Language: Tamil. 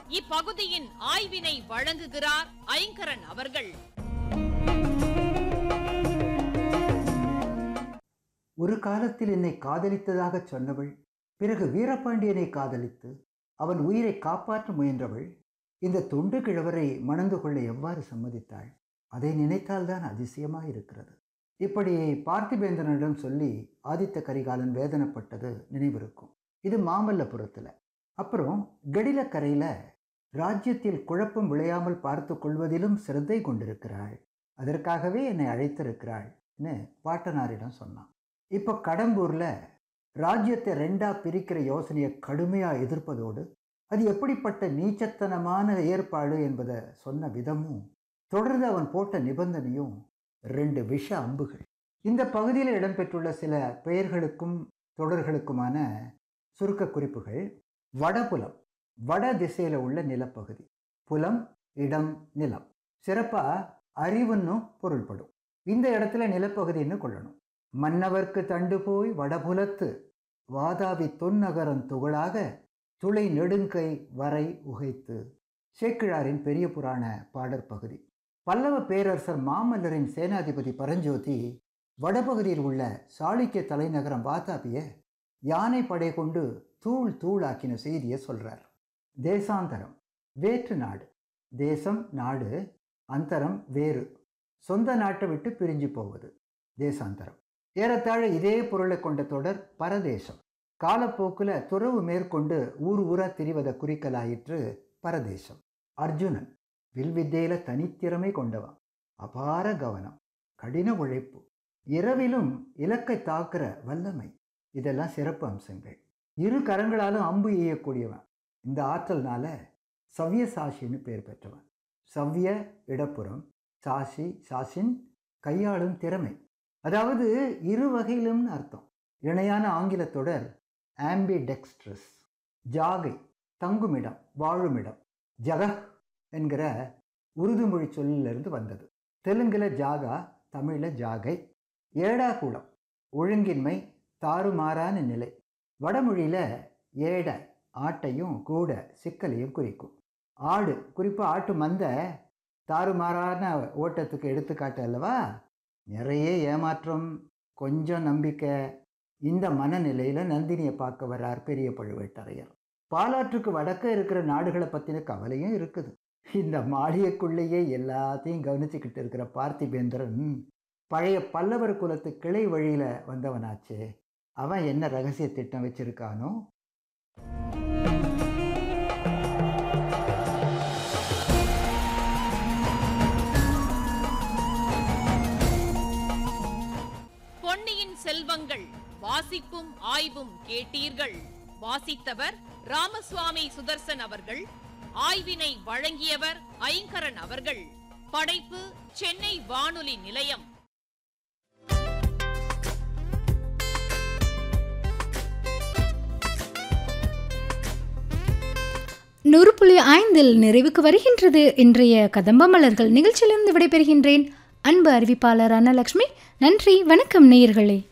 இப்பகுதியின் ஆய்வினை வழங்குகிறார் ஐங்கரன் அவர்கள் ஒரு காலத்தில் என்னை காதலித்ததாகச் சொன்னவள் பிறகு வீரபாண்டியனை காதலித்து அவன் உயிரை காப்பாற்ற முயன்றவள் இந்த தொண்டு கிழவரை மணந்து கொள்ள எவ்வாறு சம்மதித்தாள் அதை நினைத்தால்தான் அதிசயமாக இருக்கிறது இப்படி பார்த்திபேந்திரனிடம் சொல்லி ஆதித்த கரிகாலன் வேதனைப்பட்டது நினைவிருக்கும் இது மாமல்லபுரத்தில் அப்புறம் கடிலக்கரையில் ராஜ்யத்தில் குழப்பம் விளையாமல் பார்த்து கொள்வதிலும் சிரத்தை கொண்டிருக்கிறாள் அதற்காகவே என்னை அழைத்திருக்கிறாள்னு பாட்டனாரிடம் சொன்னான் இப்போ கடம்பூரில் ராஜ்யத்தை ரெண்டாக பிரிக்கிற யோசனையை கடுமையாக எதிர்ப்பதோடு அது எப்படிப்பட்ட நீச்சத்தனமான ஏற்பாடு என்பதை சொன்ன விதமும் தொடர்ந்து அவன் போட்ட நிபந்தனையும் ரெண்டு விஷ அம்புகள் இந்த பகுதியில் இடம்பெற்றுள்ள சில பெயர்களுக்கும் தொடர்களுக்குமான சுருக்க குறிப்புகள் வடபுலம் வட திசையில் உள்ள நிலப்பகுதி புலம் இடம் நிலம் சிறப்பாக அறிவுன்னு பொருள்படும் இந்த இடத்துல நிலப்பகுதின்னு கொள்ளணும் மன்னவர்க்கு தண்டு போய் வடபுலத்து வாதாபி தொன்னகரன் துகளாக துளை நெடுங்கை வரை உகைத்து சேக்கிழாரின் பெரிய புராண பாடற் பகுதி பல்லவ பேரரசர் மாமல்லரின் சேனாதிபதி பரஞ்சோதி வடபகுதியில் உள்ள சாளுக்கிய தலைநகரம் வாதாபியை யானை படை கொண்டு தூள் தூளாக்கின செய்தியை சொல்றார் தேசாந்தரம் வேற்று நாடு தேசம் நாடு அந்தரம் வேறு சொந்த நாட்டை விட்டு பிரிஞ்சு போவது தேசாந்தரம் ஏறத்தாழ இதே பொருளை கொண்ட தொடர் பரதேசம் காலப்போக்கில் துறவு மேற்கொண்டு ஊர் ஊரா திரிவதை குறிக்கலாயிற்று பரதேசம் அர்ஜுனன் வில்வித்தையில தனித்திறமை கொண்டவன் அபார கவனம் கடின உழைப்பு இரவிலும் இலக்கை தாக்குற வல்லமை இதெல்லாம் சிறப்பு அம்சங்கள் இரு கரங்களாலும் அம்பு எய்யக்கூடியவன் இந்த ஆற்றல்னால சவ்ய சாஷின்னு பேர் பெற்றவன் சவ்ய இடப்புறம் சாஷி சாஷின் கையாளும் திறமை அதாவது இரு வகையிலும்னு அர்த்தம் இணையான ஆங்கில தொடர் ஆம்பி டெக்ஸ்ட்ரஸ் ஜாகை தங்குமிடம் வாழுமிடம் ஜகஹ் என்கிற உருது மொழி சொல்லிலிருந்து வந்தது தெலுங்கில் ஜாகா தமிழில் ஜாகை ஏடாகூடம் ஒழுங்கின்மை தாறுமாறான நிலை வடமொழியில் ஏட ஆட்டையும் கூட சிக்கலையும் குறிக்கும் ஆடு குறிப்பாக ஆட்டு மந்த தாறுமாறான ஓட்டத்துக்கு எடுத்துக்காட்டு அல்லவா நிறைய ஏமாற்றம் கொஞ்சம் நம்பிக்கை இந்த மனநிலையில் நந்தினியை பார்க்க வர்றார் பெரிய பழுவேட்டரையர் பாலாற்றுக்கு வடக்க இருக்கிற நாடுகளை பற்றின கவலையும் இருக்குது இந்த மாளிகைக்குள்ளேயே எல்லாத்தையும் கவனிச்சுக்கிட்டு இருக்கிற பார்த்திபேந்திரன் பழைய பல்லவர் குலத்து கிளை வழியில் வந்தவனாச்சே அவன் என்ன ரகசிய திட்டம் வச்சிருக்கானோ பொன்னியின் செல்வங்கள் வாசிப்பும் ஆய்வும் கேட்டீர்கள் வாசித்தவர் ராமசுவாமி சுதர்சன் அவர்கள் ஆய்வினை வழங்கியவர் ஐங்கரன் அவர்கள் படைப்பு சென்னை வானொலி நிலையம் நூறு புள்ளி ஐந்தில் நிறைவுக்கு வருகின்றது இன்றைய கதம்ப மலர்கள் நிகழ்ச்சியிலிருந்து விடைபெறுகின்றேன் அன்பு அறிவிப்பாளர் அன்னலக்ஷ்மி நன்றி வணக்கம் நேயர்களே